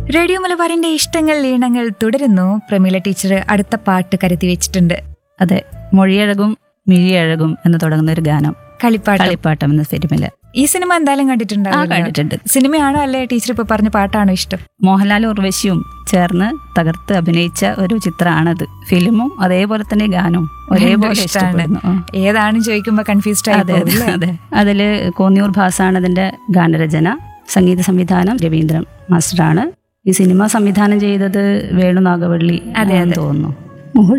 Radio മലബാറിന്റെ ഇഷ്ടങ്ങൾ ഈണങ്ങൾ തുടരുന്നു പ്രമീല ടീച്ചർ അടുത്ത പാട്ട് കരുതി വെച്ചിട്ടുണ്ട് അതെ മൊഴിയഴകും മിഴിയഴകും എന്ന് തുടങ്ങുന്ന ഒരു ഗാനം കളിപ്പാട്ട് കളിപ്പാട്ടം എന്ന ഫിലിമില് ഈ സിനിമ എന്തായാലും ആ കണ്ടിട്ടുണ്ടാവും കണ്ടിട്ടുണ്ട് സിനിമയാണോ അല്ലേ ടീച്ചർ ഇപ്പൊ പറഞ്ഞ പാട്ടാണോ ഇഷ്ടം മോഹൻലാൽ ഉർവശിയും ചേർന്ന് തകർത്ത് അഭിനയിച്ച ഒരു ചിത്രമാണത് ഫിലിമും അതേപോലെ തന്നെ ഗാനവും ഒരേപോലെ രണ്ടും ഇഷ്ടാണ്. ഇഷ്ടപ്പെടുന്നു ആ. ഏതാണെന്ന് ചോദിക്കുമ്പോ കൺഫ്യൂസ്ഡ് ആയി അതെ അതെ പോകും, അതെ അതില് കോന്നിയൂർ ഭാസാണ് അതിന്റെ ഗാനരചന സംഗീത സംവിധാനം രവീന്ദ്രൻ മാസ്റ്ററാണ് ഈ സിനിമ സംവിധാനം ചെയ്തത് വേണു നാഗവള്ളി അതെ, ആണെന്ന് അതെ. തോന്നുന്നു